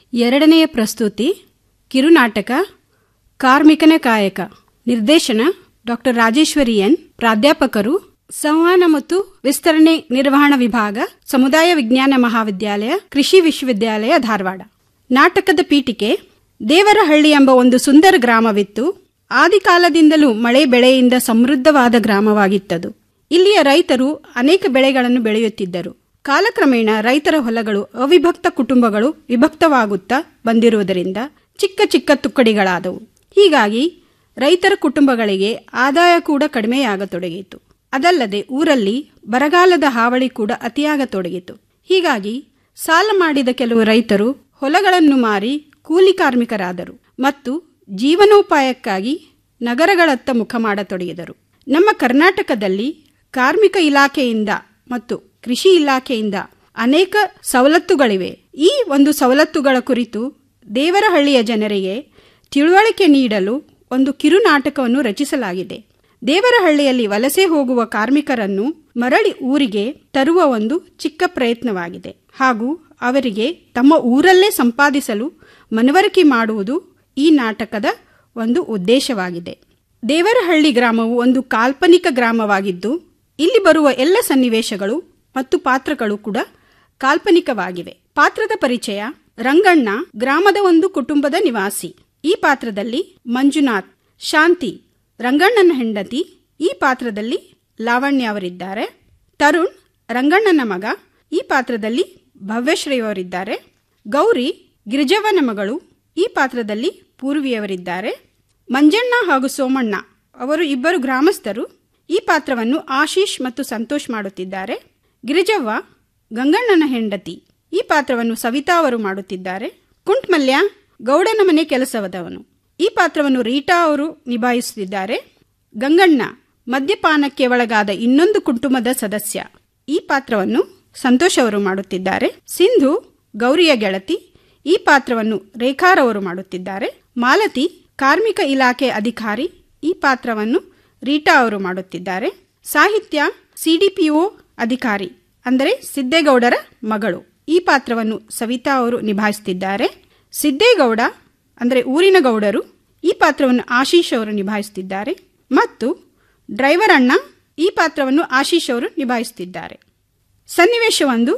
ಎರಡನೆಯ ಪ್ರಸ್ತುತಿ ಕಿರುನಾಟಕ ಕಾರ್ಮಿಕನ ಕಾಯಕ ನಿರ್ದೇಶನ ಡಾಕ್ಟರ್ ರಾಜೇಶ್ವರಿ ಎನ್ ಪ್ರಾಧ್ಯಾಪಕರು ಸಂವಹನ ಮತ್ತು ವಿಸ್ತರಣೆ ನಿರ್ವಹಣಾ ವಿಭಾಗ ಸಮುದಾಯ ವಿಜ್ಞಾನ ಮಹಾವಿದ್ಯಾಲಯ ಕೃಷಿ ವಿಶ್ವವಿದ್ಯಾಲಯ ಧಾರವಾಡ ನಾಟಕದ ಪೀಠಿಕೆ ದೇವರಹಳ್ಳಿ ಎಂಬ ಒಂದು ಸುಂದರ ಗ್ರಾಮವಿತ್ತು ಆದಿಕಾಲದಿಂದಲೂ ಮಳೆ ಬೆಳೆಯಿಂದ ಸಮೃದ್ಧವಾದ ಗ್ರಾಮವಾಗಿತ್ತದು ಇಲ್ಲಿಯ ರೈತರು ಅನೇಕ ಬೆಳೆಗಳನ್ನು ಬೆಳೆಯುತ್ತಿದ್ದರು ಕಾಲಕ್ರಮೇಣ ರೈತರ ಹೊಲಗಳು ಅವಿಭಕ್ತ ಕುಟುಂಬಗಳು ವಿಭಕ್ತವಾಗುತ್ತಾ ಬಂದಿರುವುದರಿಂದ ಚಿಕ್ಕ ಚಿಕ್ಕ ತುಕ್ಕಡಿಗಳಾದವು ಹೀಗಾಗಿ ರೈತರ ಕುಟುಂಬಗಳಿಗೆ ಆದಾಯ ಕೂಡ ಕಡಿಮೆಯಾಗತೊಡಗಿತು ಅದಲ್ಲದೆ ಊರಲ್ಲಿ ಬರಗಾಲದ ಹಾವಳಿ ಕೂಡ ಅತಿಯಾಗತೊಡಗಿತು ಹೀಗಾಗಿ ಸಾಲ ಮಾಡಿದ ಕೆಲವು ರೈತರು ಹೊಲಗಳನ್ನು ಮಾರಿ ಕೂಲಿ ಕಾರ್ಮಿಕರಾದರು ಮತ್ತು ಜೀವನೋಪಾಯಕ್ಕಾಗಿ ನಗರಗಳತ್ತ ಮುಖ ಮಾಡತೊಡಗಿದರು ನಮ್ಮ ಕರ್ನಾಟಕದಲ್ಲಿ ಕಾರ್ಮಿಕ ಇಲಾಖೆಯಿಂದ ಮತ್ತು ಕೃಷಿ ಇಲಾಖೆಯಿಂದ ಅನೇಕ ಸವಲತ್ತುಗಳಿವೆ ಈ ಒಂದು ಸವಲತ್ತುಗಳ ಕುರಿತು ದೇವರಹಳ್ಳಿಯ ಜನರಿಗೆ ತಿಳುವಳಿಕೆ ನೀಡಲು ಒಂದು ಕಿರುನಾಟಕವನ್ನು ರಚಿಸಲಾಗಿದೆ ದೇವರಹಳ್ಳಿಯಲ್ಲಿ ವಲಸೆ ಹೋಗುವ ಕಾರ್ಮಿಕರನ್ನು ಮರಳಿ ಊರಿಗೆ ತರುವ ಒಂದು ಚಿಕ್ಕ ಪ್ರಯತ್ನವಾಗಿದೆ ಹಾಗೂ ಅವರಿಗೆ ತಮ್ಮ ಊರಲ್ಲೇ ಸಂಪಾದಿಸಲು ಮನವರಿಕೆ ಮಾಡುವುದು ಈ ನಾಟಕದ ಒಂದು ಉದ್ದೇಶವಾಗಿದೆ ದೇವರಹಳ್ಳಿ ಗ್ರಾಮವು ಒಂದು ಕಾಲ್ಪನಿಕ ಗ್ರಾಮವಾಗಿದ್ದು ಇಲ್ಲಿ ಬರುವ ಎಲ್ಲ ಸನ್ನಿವೇಶಗಳು ಮತ್ತು ಪಾತ್ರಗಳು ಕೂಡ ಕಾಲ್ಪನಿಕವಾಗಿವೆ ಪಾತ್ರದ ಪರಿಚಯ ರಂಗಣ್ಣ ಗ್ರಾಮದ ಒಂದು ಕುಟುಂಬದ ನಿವಾಸಿ ಈ ಪಾತ್ರದಲ್ಲಿ ಮಂಜುನಾಥ್ ಶಾಂತಿ ರಂಗಣ್ಣನ ಹೆಂಡತಿ ಈ ಪಾತ್ರದಲ್ಲಿ ಲಾವಣ್ಯ ಅವರಿದ್ದಾರೆ ತರುಣ್ ರಂಗಣ್ಣನ ಮಗ ಈ ಪಾತ್ರದಲ್ಲಿ ಭವ್ಯಶ್ರೀ ಅವರಿದ್ದಾರೆ ಗೌರಿ ಗಿರಿಜವ್ವನ ಮಗಳು ಈ ಪಾತ್ರದಲ್ಲಿ ಪೂರ್ವಿಯವರಿದ್ದಾರೆ ಮಂಜಣ್ಣ ಹಾಗೂ ಸೋಮಣ್ಣ ಅವರು ಇಬ್ಬರು ಗ್ರಾಮಸ್ಥರು ಈ ಪಾತ್ರವನ್ನು ಆಶೀಶ್ ಮತ್ತು ಸಂತೋಷ್ ಮಾಡುತ್ತಿದ್ದಾರೆ ಗಿರಿಜವ್ವ ಗಂಗಣ್ಣನ ಹೆಂಡತಿ ಈ ಪಾತ್ರವನ್ನು ಸವಿತಾ ಅವರು ಮಾಡುತ್ತಿದ್ದಾರೆ ಕುಂಟ್ಮಲ್ಯ ಗೌಡನ ಮನೆ ಕೆಲಸವದವನು ಈ ಪಾತ್ರವನ್ನು ರೀಟಾ ಅವರು ನಿಭಾಯಿಸುತ್ತಿದ್ದಾರೆ ಗಂಗಣ್ಣ ಮದ್ಯಪಾನಕ್ಕೆ ಒಳಗಾದ ಇನ್ನೊಂದು ಕುಟುಂಬದ ಸದಸ್ಯ ಈ ಪಾತ್ರವನ್ನು ಸಂತೋಷ್ ಅವರು ಮಾಡುತ್ತಿದ್ದಾರೆ ಸಿಂಧು ಗೌರಿಯ ಗೆಳತಿ ಈ ಪಾತ್ರವನ್ನು ರೇಖಾರವರು ಮಾಡುತ್ತಿದ್ದಾರೆ ಮಾಲತಿ ಕಾರ್ಮಿಕ ಇಲಾಖೆ ಅಧಿಕಾರಿ ಈ ಪಾತ್ರವನ್ನು ರೀಟಾ ಅವರು ಮಾಡುತ್ತಿದ್ದಾರೆ ಸಾಹಿತ್ಯ ಸಿಡಿಪಿಒ ಅಧಿಕಾರಿ ಅಂದರೆ ಸಿದ್ದೇಗೌಡರ ಮಗಳು ಈ ಪಾತ್ರವನ್ನು ಸವಿತಾ ಅವರು ನಿಭಾಯಿಸುತ್ತಿದ್ದಾರೆ ಸಿದ್ದೇಗೌಡ ಅಂದರೆ ಊರಿನ ಗೌಡರು ಈ ಪಾತ್ರವನ್ನು ಆಶೀಶ್ ಅವರು ನಿಭಾಯಿಸುತ್ತಿದ್ದಾರೆ ಮತ್ತು ಡ್ರೈವರ್ ಅಣ್ಣ ಈ ಪಾತ್ರವನ್ನು ಆಶೀಶ್ ಅವರು ನಿಭಾಯಿಸುತ್ತಿದ್ದಾರೆ ಸನ್ನಿವೇಶ ಒಂದು